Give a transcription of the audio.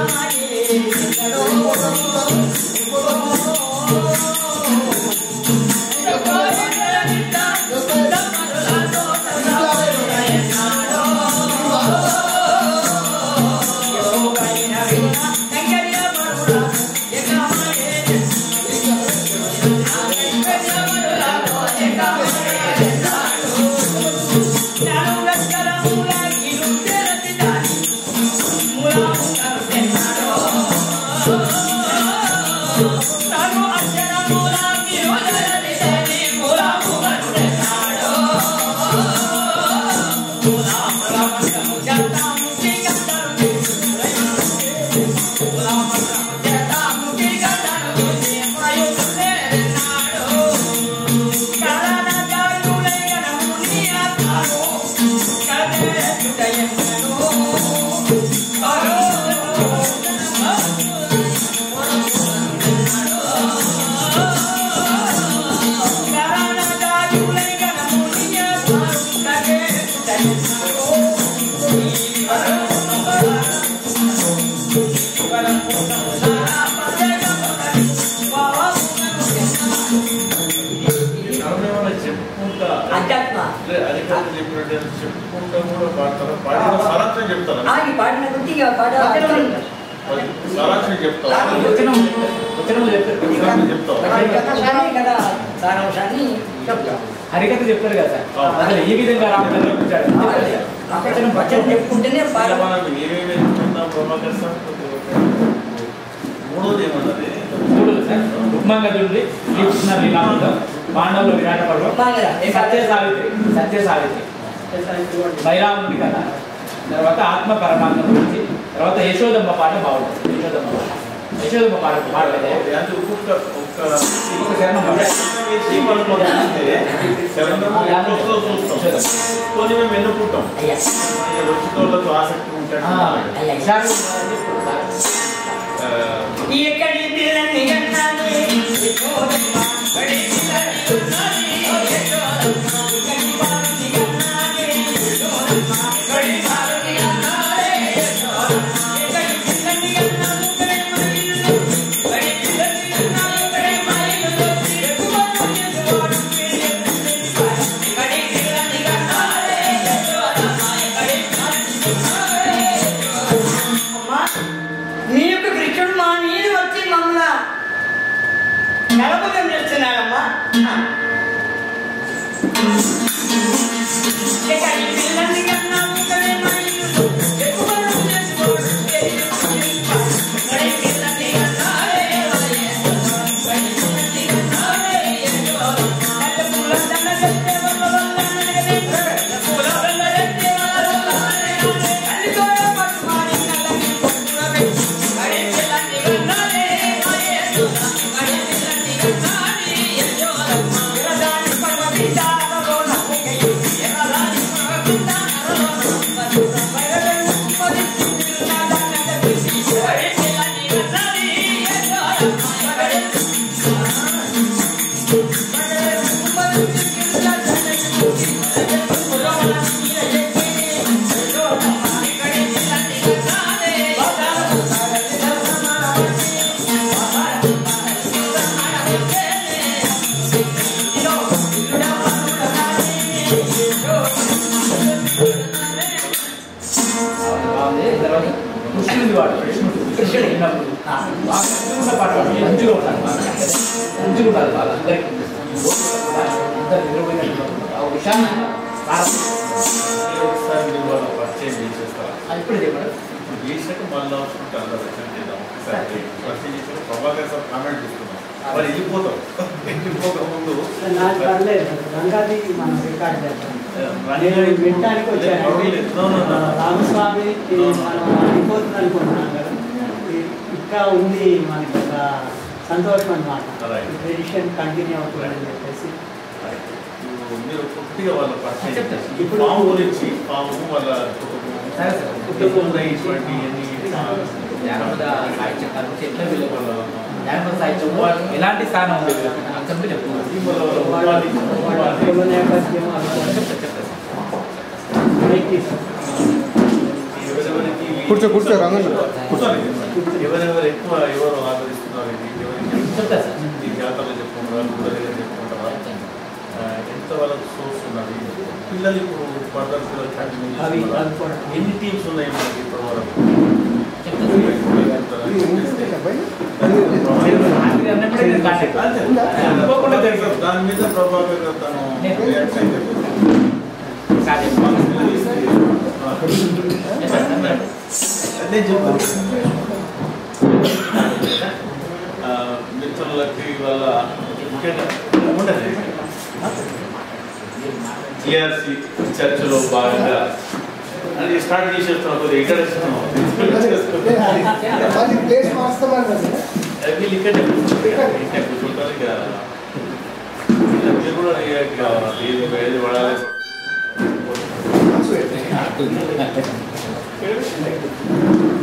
ఏమన్నా చెప్పుకుంటా అధ్యాత్మ లే, అది కాదు చెప్పినట్టు చెప్పుకుంటా కూడా పాడతారా పాడిన సారాంశం చెప్తారా ఆగి పాడిన కొద్దిగా పాట అర్థం అది సారాంశం చెప్తావా వచనం వచనం చెప్తారు సారాంశం చెప్తావా సారాంశాన్ని కదా సారాంశాన్ని చెప్తాం హరికథ చెప్తారు కదా సార్ అసలు ఈ విధంగా రాముడు కల్పించాడు వచనం వచనం చెప్పుకుంటేనే పాట ఇలా మనం ఏమేమి ఎత్తుకుందాం ప్రభాకర్ సార్ మూడోది ఏమన్నది మూడు సార్ రుక్మాంగదుడి శ్రీకృష్ణ లీలామృతం పాండవుల విరాట పర్వం రుక్మాంగద, ఏ కథ? సత్య సావిత్రి సత్య సావిత్రి బైరాముడి కథ తర్వాత ఆత్మ పరమాత్మ గురించి తర్వాత యశోదమ్మ పాట బాగుంటుంది యశోదమ్మ పాట యశోదమ్మ పాట పాడలేదు అది ఒక్కొక్క ఒక్క ఒక శరణం పాట. వేసి మనం మొదలెడితే శరణము ఒక్కొక్కరు చూస్తాం కొన్ని మేము ఎన్నుకుంటాం అయ్యా ఈ వచ్చినోళ్ళతో ఆసక్తి ఆ, ఉంటాడు అయ్యా ఈసారి ఎక్కడి పిల్లని కన్నానే యశోదమ్మ, బడి పిల్లని ఉన్నది యశోదమ్మ. ఎక్కడి పార్వతి కన్నానే యశోదమ్మ, బడి పార్వతి కన్నానే యశోదమ్మ. ఎక్కడి పిల్లని కన్నాను కడే మైలు, బడి పిల్లని కన్నాను కడే మైలు. ఎక్కువను చేసువాడు పిల్లలు బడి పిల్లని కన్నానే యశోదమ్మ, ఎక్కడి పార్వతి కన్నానే యశోదమ్మ. నీ యొక్క కృష్ణుడు మా మీద వచ్చి మమ్మల్ని నలభగం చేస్తున్నాడమ్మా ఎక్కడి పిల్లని కన్నా ముక్కడే మా ఇల్లు. ఎక్కువ రోజులు చేసుకోడు. ఎక్కడి పిల్లని కన్నాడే ఎక్కడి పిల్లని కన్నాడే నల్ల పూల దండ కట్టే వల్ల వల్ల నడగదే. నల్ల పూల దండ కట్టే వల్ల వల్ల నడగదే. అల్లితోడ పట్టుమాని నల్లని పొట్టులవే. ఎక్కడి పిల్లని కన్నాడే ఎక్కడి పిల్లని కన్నాడే యశోదమ్మ. ఎర్రదాని పర్వదించాలలో నవ్వుకయ్యి. ఎర్రదాని పర్వదించాలలో నవ్వుకయ్యి. బయలుదేరి ఉప్పదించి తిరునాళ్ళ కట్టేసి. ఎక్కడి పిల్లని కన్నాడే యశోదమ్మ. ఎక్కడి బాగుంది తర్వాత కృష్ణుడి వాడు కృష్ణుడు కృష్ణుడు విన్నప్పుడు బాగా మంచిగా పాట పాడు మంచిగా ఉంటాడు బాగా మంచిగా ఉండాలి బాగా అందరికీ అందరు నిద్రపోయినట్టు ఆ విషయాన్ని ఒకసారి మీరు వాళ్ళ పరిచయం చేసేస్తారా ఇప్పుడు చెప్పాడు ఇప్పుడు చేసినాక మళ్ళీ వస్తుంటే అందరూ రచన చేద్దాం ఒకసారి పరిచయం చేసిన ప్రభాకర్ సార్ కామెంట్ చేస్తున్నాం మరి వెళ్ళిపోతాం వెళ్ళిపోక ముందు నాకు పర్లేదు గంగాది మనం రికార్డ్ చేద్దాం రన్నింగ్ నేను వినటానికి వచ్చాను పర్వాలేదు. No, no, no. Ramaswamy No, no. మనం అయిపోతుంది అనుకుంటున్నాం కదా ఇ- ఇంకా ఉంది మనకి ఒక సంతోషం అనమాట Right. ట్రెడిషన్ కంటిన్యూ అవుతుందని చెప్పేసి ఇప్పుడు మీరు పూర్తిగా వాళ్ళ పరిచయం చెప్తాను. చేస్తారు. ఇప్పుడు పాము గురించి పాము వాళ్ళ కుటుంబం సరే సార్ కుటుంబంలో ఇటువంటి ఎన్ని జానపద సాహిత్యం కాబట్టి ఎట్లా వీళ్ళు జానపద సాహిత్యం ఎలాంటి స్థానం ఉంది వీళ్ళకి? అంశం మీద చెప్పు ఉపాధి ఉపాధి కుల నేపథ్యం అవి చెప్తా చెప్తా మైక్ తీసుకో. ఎవరెవరికి కూర్చో కూర్చో రంగన్న కూర్చోండి ఎవరెవరు ఎక్కువ ఎవరు ఆదరిస్తున్నారు ఇది ఎవరికి చెప్తా సార్ ఈ జాతరలో చెప్పుకుంటారా గుళ్ళ దగ్గర చెప్పుకుంటారా ఆ, ఎంత వాళ్ళకి సోర్స్ ఉన్నది పిల్లలు ఇప్పుడు ఫర్దర్ పిల్లలు కంటిన్యూ అవి చేస్తున్నారా? అవి కూడా ఎన్ని టీమ్స్ ఉన్నాయి మనకి ఇప్పటి వరకు చెప్తా రాత్రి అన్నప్పుడే నేను కాంటాక్ట్ అంతే. తప్పకుండా తెలుసు. దాని మీద ప్రభాకర్ గారు తను react అయితే సార్ మన పిల్లలు ఇస్తే, ఆ, అదే చెప్పాను ఆ, మిత్రులకి వాళ్ళ ముఖ్యంగా ఉండదు జిఆర్సి చర్చలో భాగంగా అది స్టార్ట్ చేసేస్తున్నాం కొద్దిగా ఇక్కడ ప్లేస్ మారుస్తామన్నారు వీళ్ళు ఇక్కడ కూర్చుంటారు ఇక్కడ కూర్చుంటారు ఇక ఇలా మీరు కూడా ఇక ఏది ఏది పడాలి సార్